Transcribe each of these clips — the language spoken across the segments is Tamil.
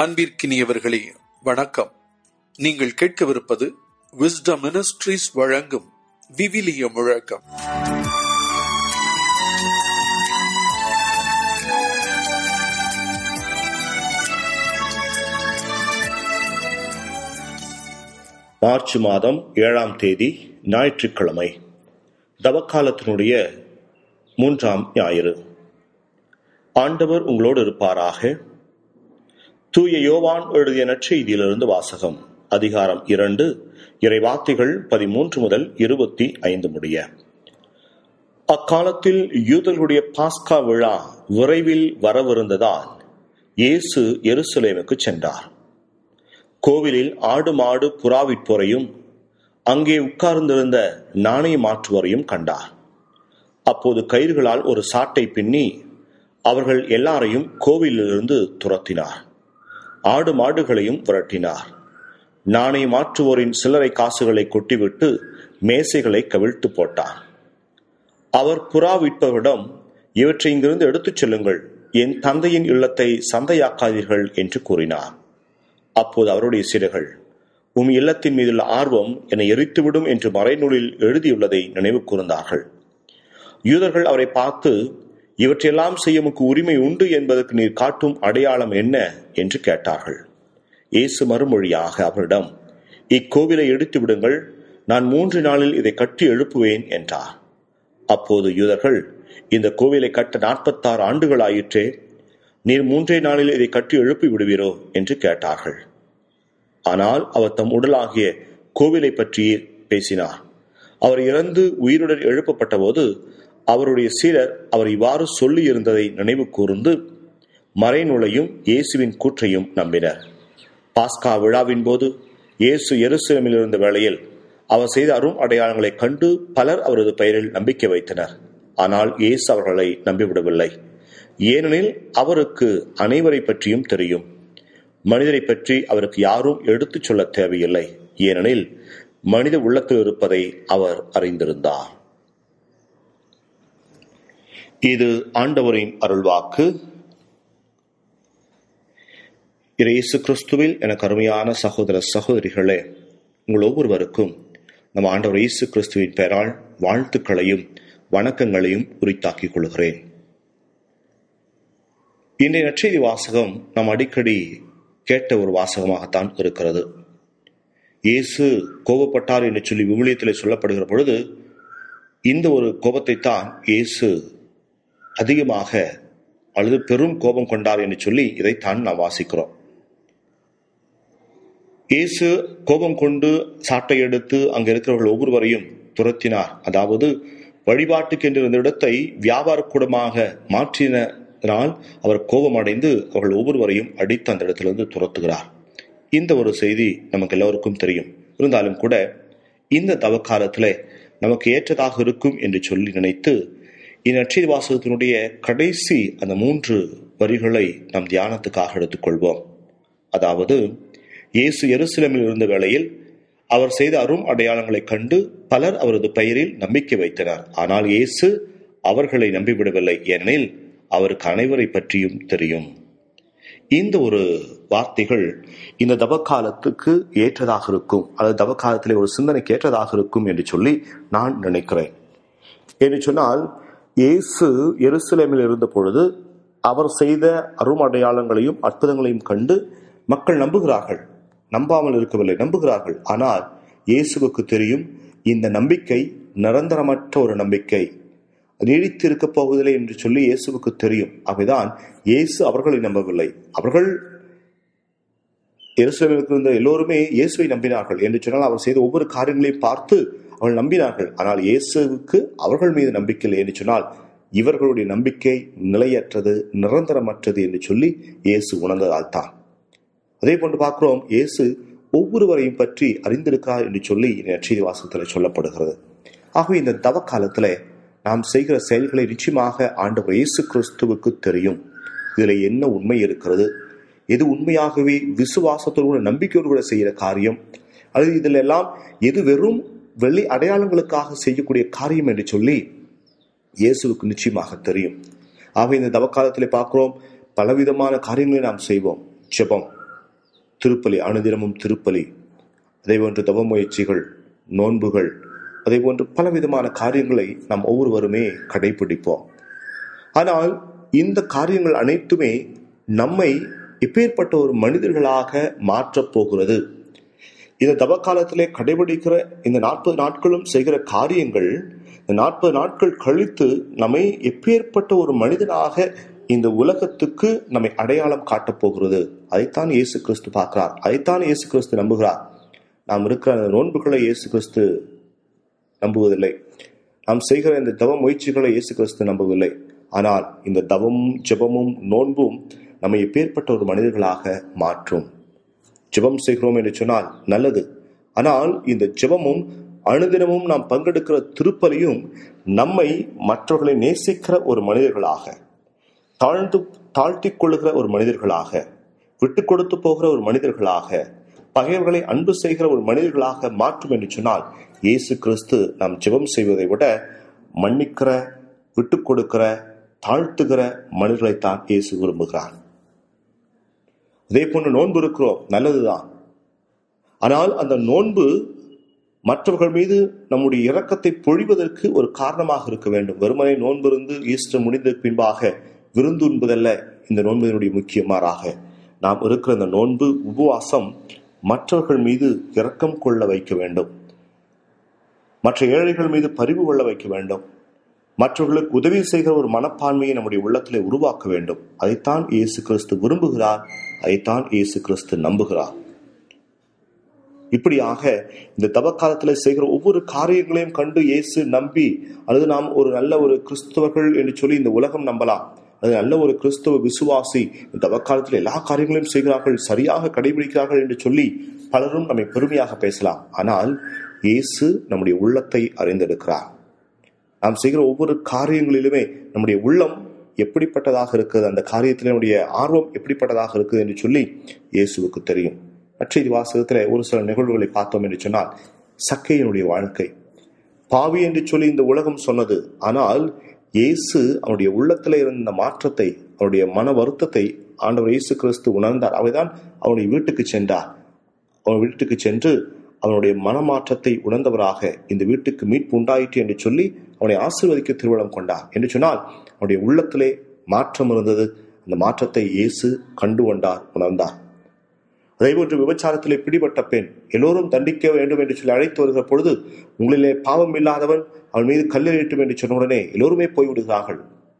அன்பிற்கினியவர்களே வணக்கம் நீங்கள் கேட்கவிருப்பது விஸ்டம் மினிஸ்ட்ரீஸ் வழங்கும் விவிலிய முழக்கம் மார்ச் மாதம் ஏழாம் தேதி ஞாயிற்றுக்கிழமை தவக்காலத்தினுடைய மூன்றாம் ஞாயிறு ஆண்டவர் உங்களோடு இருப்பாராக தூய யோவான் எழுதிய நற்செய்தியிலிருந்து வாசகம் அதிகாரம் இரண்டு இறைவார்த்தைகள் பதிமூன்று முதல் இருபத்தி ஐந்து முடிய அக்காலத்தில் யூதர்களுடைய பாஸ்கா விழா விரைவில் வரவிருந்ததால் இயேசு எருசலேமுக்கு சென்றார் கோவிலில் ஆடு மாடு புறாவிற்போரையும் அங்கே உட்கார்ந்திருந்த நாணய மாற்றுவரையும் கண்டார் அப்போது கயிறுகளால் ஒரு சாட்டை பின்னி அவர்கள் எல்லாரையும் கோவிலிலிருந்து துரத்தினார் ஆடு மாடுகளையும் விரட்டினார் நாணய மாற்றுவோரின் சில்லறை காசுகளை கொட்டிவிட்டு மேசைகளை கவிழ்த்து போட்டார் அவர் புறா விற்பவரிடம் இவற்றை இங்கிருந்து எடுத்துச் செல்லுங்கள் என் தந்தையின் இல்லத்தை சந்தையாக்காதீர்கள் என்று கூறினார் அப்போது அவருடைய சீடர்கள் உம் இல்லத்தின் மீதுள்ள ஆர்வம் என்னை எரித்துவிடும் என்று மறைநூலில் எழுதியுள்ளதை நினைவு கூர்ந்தார்கள் யூதர்கள் அவரை பார்த்து இவற்றையெல்லாம் செய்ய உமக்கு உரிமை உண்டு என்பதற்கு நீர் காட்டும் அடையாளம் என்ன என்று கேட்டார்கள் இயேசு மறுமொழியாக அவரிடம் இக்கோவிலை எடுத்து விடுங்கள் நான் மூன்று நாளில் இதை கட்டி எழுப்புவேன் என்றார் அப்போது யூதர்கள் இந்த கோவிலை கட்ட நாற்பத்தாறு ஆண்டுகள் ஆயிற்றே நீர் மூன்றே நாளில் இதை கட்டி எழுப்பி விடுவீரோ என்று கேட்டார்கள் ஆனால் அவர் தம் உடலாகிய கோவிலை பற்றி பேசினார் அவர் இறந்து உயிருடன் எழுப்பப்பட்ட போது அவருடைய சீடர் அவர் இவ்வாறு சொல்லி இருந்ததை நினைவு கூர்ந்து மறைநூலையும் இயேசுவின் கூற்றையும் நம்பினர் பாஸ்கா விழாவின் போது இயேசு எருசலமில் இருந்த வேளையில் அவர் செய்த அரும் அடையாளங்களை கண்டு பலர் அவரது பெயரில் நம்பிக்கை வைத்தனர் ஆனால் இயேசு அவர்களை நம்பிவிடவில்லை ஏனெனில் அவருக்கு அனைவரை பற்றியும் தெரியும் மனிதரை பற்றி அவருக்கு யாரும் எடுத்துச் சொல்ல தேவையில்லை ஏனெனில் மனித உள்ளத்தில் இருப்பதை அவர் அறிந்திருந்தார் இது ஆண்டவரின் அருள்வாக்கு இயேசு கிறிஸ்துவில் எனக்கு அருமையான சகோதர சகோதரிகளே உங்கள் ஒவ்வொருவருக்கும் நம் ஆண்டவர் இயேசு கிறிஸ்துவின் பெயரால் வாழ்த்துக்களையும் வணக்கங்களையும் உரித்தாக்கிக் கொள்கிறேன் இன்றைய நற்செய்தி வாசகம் நாம் அடிக்கடி கேட்ட ஒரு வாசகமாகத்தான் இருக்கிறது இயேசு கோபப்பட்டார் என்று சொல்லி விவிலியத்தில் சொல்லப்படுகிற பொழுது இந்த ஒரு கோபத்தை தான் இயேசு அதிகமாக அல்லது பெரும் கோபம் கொண்டார் என்று சொல்லி இதைத்தான் நாம் வாசிக்கிறோம் இயேசு கோபம் கொண்டு சாட்டை எடுத்து அங்க இருக்கிறவர்கள் ஒவ்வொருவரையும் துரத்தினார் அதாவது வழிபாட்டுக்கு என்று இருந்த இடத்தை வியாபார கூடமாக மாற்றினால் அவர் கோபமடைந்து அவர்கள் ஒவ்வொருவரையும் அடித்து அந்த இடத்திலிருந்து துரத்துகிறார் இந்த ஒரு செய்தி நமக்கு எல்லோருக்கும் தெரியும் இருந்தாலும் கூட இந்த தவக்காலத்தில் நமக்கு ஏற்றதாக இருக்கும் என்று சொல்லி நினைத்து இந்நற்செய்தி வாசகத்தினுடைய கடைசி அந்த மூன்று வரிகளை நம் தியானத்துக்காக எடுத்துக்கொள்வோம் அதாவது இயேசு எருசலமில் இருந்த வேளையில் அவர் செய்த அரும் அடையாளங்களை கண்டு பலர் அவரது பெயரில் நம்பிக்கை வைத்தனர் ஆனால் இயேசு அவர்களை நம்பிவிடவில்லை ஏனெனில் அவருக்கு அனைவரை பற்றியும் தெரியும் இந்த ஒரு வார்த்தைகள் இந்த தவக்காலத்துக்கு ஏற்றதாக இருக்கும் அல்லது தவக்காலத்திலே ஒரு சிந்தனைக்கு ஏற்றதாக இருக்கும் என்று சொல்லி நான் நினைக்கிறேன் என்று சொன்னால் இயேசு எருசலேமில் இருந்த பொழுது அவர் செய்த அரும் அடையாளங்களையும் அற்புதங்களையும் கண்டு மக்கள் நம்புகிறார்கள் நம்பாமல் இருக்கவில்லை நம்புகிறார்கள் ஆனால் இயேசுவுக்கு தெரியும் இந்த நம்பிக்கை நிரந்தரமற்ற ஒரு நம்பிக்கை நீடித்து இருக்க போவதில்லை என்று சொல்லி இயேசுவுக்கு தெரியும் அவைதான் இயேசு அவர்களை நம்பவில்லை அவர்கள் எருசலேமில் இருந்த எல்லோருமே இயேசுவை நம்பினார்கள் என்று சொன்னால் அவர் செய்த ஒவ்வொரு காரியங்களையும் பார்த்து அவர்கள் நம்பினார்கள் ஆனால் இயேசுவுக்கு அவர்கள் மீது நம்பிக்கை இல்லை என்று சொன்னால் இவர்களுடைய நம்பிக்கை நிலையற்றது நிரந்தரமற்றது என்று சொல்லி இயேசு உணர்ந்ததால் தான் அதே போன்று பார்க்கிறோம் இயேசு ஒவ்வொருவரையும் பற்றி அறிந்திருக்கிறார் என்று சொல்லி நற்செய்தி வாசகத்தில் சொல்லப்படுகிறது ஆகவே இந்த தவ காலத்துல நாம் செய்கிற செயல்களை நிச்சயமாக ஆண்டவர் இயேசு கிறிஸ்துவுக்கு தெரியும் இதுல என்ன உண்மை இருக்கிறது எது உண்மையாகவே விசுவாசத்தோடு கூட நம்பிக்கையோடு கூட செய்கிற காரியம் அல்லது இதில் எல்லாம் எது வெறும் வெள்ளி அடையாளங்களுக்காக செய்யக்கூடிய காரியம் என்று சொல்லி இயேசுவுக்கு நிச்சயமாக தெரியும் ஆக இந்த தவக்காலத்தில் பார்க்கிறோம் பலவிதமான காரியங்களை நாம் செய்வோம் ஜெபம் திருப்பலி அனுதினமும் திருப்பலி அதே போன்று தவ முயற்சிகள் நோன்புகள் அதே போன்று பலவிதமான காரியங்களை நாம் ஒவ்வொருவருமே கடைபிடிப்போம் ஆனால் இந்த காரியங்கள் அனைத்துமே நம்மை எப்பேற்பட்ட ஒரு மனிதர்களாக மாற்றப் போகிறது இந்த தவ காலத்திலே கடைபிடிக்கிற இந்த நாற்பது நாட்களும் செய்கிற காரியங்கள் இந்த நாற்பது நாட்கள் கழித்து நம்மை எப்பேற்பட்ட ஒரு மனிதனாக இந்த உலகத்துக்கு நம்மை அடையாளம் காட்டப் போகிறது அதைத்தான் இயேசு கிறிஸ்து பார்க்கிறார் அதைத்தான் இயேசு கிறிஸ்து நம்புகிறார் நாம் இருக்கிற அந்த நோன்புகளை இயேசு கிறிஸ்து நம்புவதில்லை நாம் செய்கிற இந்த தவ முயற்சிகளை இயேசு கிறிஸ்து நம்பவில்லை ஆனால் இந்த தவமும் ஜெபமும் நோன்பும் நம்மை எப்பேற்பட்ட ஒரு மனிதர்களாக மாற்றும் ஜெபம் செய்கிறோம் என்று சொன்னால் நல்லது ஆனால் இந்த ஜெபமும் அனுதினமும் நாம் பங்கெடுக்கிற திருப்பலியும் நம்மை மற்றவர்களை நேசிக்கிற ஒரு மனிதர்களாக தாழ்ந்து தாழ்த்திக் கொள்ளுகிற ஒரு மனிதர்களாக விட்டு கொடுத்து போகிற ஒரு மனிதர்களாக பகைவர்களை அன்பு செய்கிற ஒரு மனிதர்களாக மாற்றும் என்று சொன்னால் இயேசு கிறிஸ்து நாம் ஜெபம் செய்வதை விட மன்னிக்கிற விட்டு கொடுக்கிற தாழ்த்துகிற மனிதர்களைத்தான் இயேசு விரும்புகிறார் அதே போன்று நோன்பு இருக்கிறோம் நல்லதுதான் ஆனால் அந்த நோன்பு மற்றவர்கள் மீது நம்முடைய இரக்கத்தை பொழிவதற்கு ஒரு காரணமாக இருக்க வேண்டும் வெறுமனை நோன்பு இருந்து ஈஸ்டர் முடிந்த பின்பாக விருந்து உண்பதல்ல இந்த நோன்பினுடைய முக்கிய மாறாக நாம் இருக்கிற இந்த நோன்பு உபவாசம் மற்றவர்கள் மீது இரக்கம் கொள்ள வைக்க வேண்டும் மற்ற ஏழைகள் மீது பரிவு கொள்ள வைக்க வேண்டும் மற்றவர்களுக்கு உதவி செய்கிற ஒரு மனப்பான்மையை நம்முடைய உள்ளத்திலே உருவாக்க வேண்டும் அதைத்தான் இயேசு கிறிஸ்து விரும்புகிறார் அதைத்தான் இயேசு கிறிஸ்து நம்புகிறார் இப்படியாக இந்த தவக்காலத்தில் செய்கிற ஒவ்வொரு காரியங்களையும் கண்டு இயேசு நம்பி அல்லது நாம் ஒரு நல்ல ஒரு கிறிஸ்தவர்கள் என்று சொல்லி இந்த உலகம் நம்பலாம் அது நல்ல ஒரு கிறிஸ்தவ விசுவாசி இந்த தவக்காலத்தில் எல்லா காரியங்களையும் செய்கிறார்கள் சரியாக கடைபிடிக்கிறார்கள் என்று சொல்லி பலரும் நம்மை பெருமையாக பேசலாம் ஆனால் இயேசு நம்முடைய உள்ளத்தை அறிந்தெடுக்கிறார் நாம் செய்கிற ஒவ்வொரு காரியங்களிலுமே நம்முடைய உள்ளம் எப்படிப்பட்டதாக இருக்குது அந்த காரியத்தில் நம்முடைய ஆர்வம் எப்படிப்பட்டதாக இருக்குது என்று சொல்லி இயேசுவுக்கு தெரியும் நற்செய்தி வாசகத்தில் ஒரு சில நிகழ்வுகளை பார்த்தோம் என்று சொன்னால் சக்கையினுடைய வாழ்க்கை பாவி என்று சொல்லி இந்த உலகம் சொன்னது ஆனால் இயேசு அவனுடைய உள்ளத்தில் இருந்த மாற்றத்தை அவருடைய மன வருத்தத்தை ஆண்டவர் இயேசு கிறிஸ்து உணர்ந்தார் அவைதான் அவனுடைய வீட்டுக்கு சென்றார் அவன் வீட்டுக்கு சென்று அவனுடைய மனமாற்றத்தை உணர்ந்தவராக இந்த வீட்டுக்கு மீட்பு உண்டாயிற்று என்று சொல்லி அவனை ஆசீர்வதிக்க திருவிழம் கொண்டார் என்று சொன்னால் அவனுடைய உள்ளத்திலே மாற்றம் இருந்தது அந்த மாற்றத்தை இயேசு கண்டு கொண்டார் உணர்ந்தார் அதேபோன்று விபச்சாரத்திலே பிடிபட்ட பெண் எல்லோரும் தண்டிக்க வேண்டும் என்று சொல்லி அழைத்து வருகிற பொழுது உங்களிலே பாவம் இல்லாதவன் அவன் மீது கல்லெறியட்டும் என்று சொன்ன உடனே எல்லோருமே போய்விடுகிறார்கள்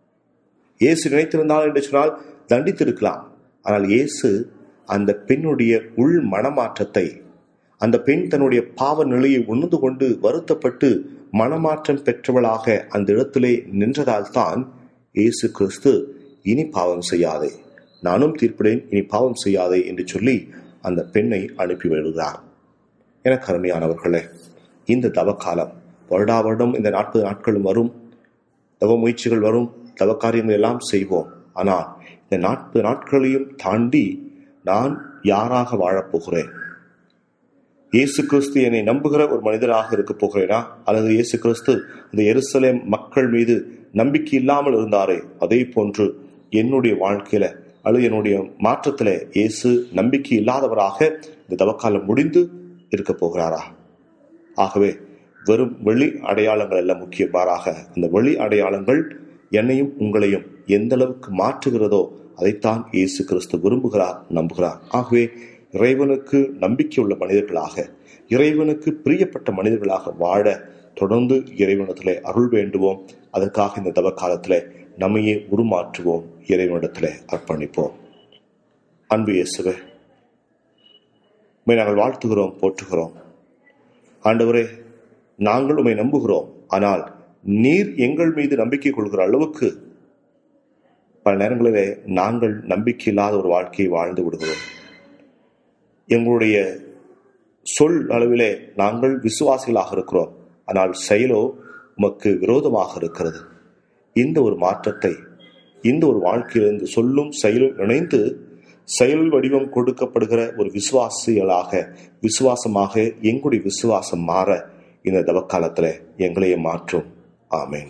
இயேசு நினைத்திருந்தால் என்று சொன்னால் தண்டித்திருக்கலாம் ஆனால் இயேசு அந்த பெண்ணுடைய உள் மனமாற்றத்தை அந்த பெண் தன்னுடைய பாவ நிலையை உணர்ந்து கொண்டு வருத்தப்பட்டு மனமாற்றம் பெற்றவளாக அந்த இடத்திலே நின்றதால் தான் இயேசு கிறிஸ்து இனி பாவம் செய்யாதே நானும் தீர்ப்பிடேன் இனி பாவம் செய்யாதே என்று சொல்லி அந்த பெண்ணை அனுப்பி விடுகிறார் எனக்கு அருமையானவர்களே இந்த தவக்காலம் வருடா வருடம் இந்த நாற்பது நாட்களும் வரும் தவ முயற்சிகள் வரும் தவ காரியங்கள் எல்லாம் செய்வோம் ஆனால் இந்த நாற்பது நாட்களையும் தாண்டி நான் யாராக வாழப்போகிறேன் இயேசு கிறிஸ்து என்னை நம்புகிற ஒரு மனிதராக இருக்க போகிறேனா அல்லது இயேசு கிறிஸ்து இந்த எருசலேம் மக்கள் மீது நம்பிக்கை இல்லாமல் இருந்தாரே அதே போன்று என்னுடைய வாழ்க்கையில அல்லது என்னுடைய மாற்றத்துல இயேசு நம்பிக்கை இல்லாதவராக இந்த தவக்காலம் முடிந்து இருக்க போகிறாரா ஆகவே வெறும் வெளி அடையாளங்கள் அல்ல முக்கிய மாறாக அந்த வெளி அடையாளங்கள் என்னையும் உங்களையும் எந்த அளவுக்கு மாற்றுகிறதோ அதைத்தான் இயேசு கிறிஸ்து விரும்புகிறார் நம்புகிறார் ஆகவே இறைவனுக்கு நம்பிக்கையுள்ள மனிதர்களாக இறைவனுக்கு பிரியப்பட்ட மனிதர்களாக வாழ தொடர்ந்து இறைவனத்திலே அருள் வேண்டுவோம் அதற்காக இந்த தவ காலத்திலே நம்மையே உருமாற்றுவோம் இறைவனிடத்திலே அர்ப்பணிப்போம் அன்பு இயேசுவே உம்மை நாங்கள் வாழ்த்துகிறோம் போற்றுகிறோம் ஆண்டவரே நாங்கள் உம்மை நம்புகிறோம் ஆனால் நீர் எங்கள் மீது நம்பிக்கை கொள்கிற அளவுக்கு பல நேரங்களிலே நாங்கள் நம்பிக்கை இல்லாத ஒரு வாழ்க்கையை வாழ்ந்து விடுகிறோம் எங்களுடைய சொல் அளவிலே நாங்கள் விசுவாசிகளாக இருக்கிறோம் ஆனால் செயலோ உமக்கு விரோதமாக இருக்கிறது இந்த ஒரு மாற்றத்தை இந்த ஒரு வாழ்க்கையிலிருந்து சொல்லும் செயலும் இணைந்து செயல் வடிவம் கொடுக்கப்படுகிற ஒரு விசுவாசிகளாக விசுவாசமாக எங்களுடைய விசுவாசம் மாற இந்த தவக்காலத்தில் எங்களையே மாற்றும் ஆமேன்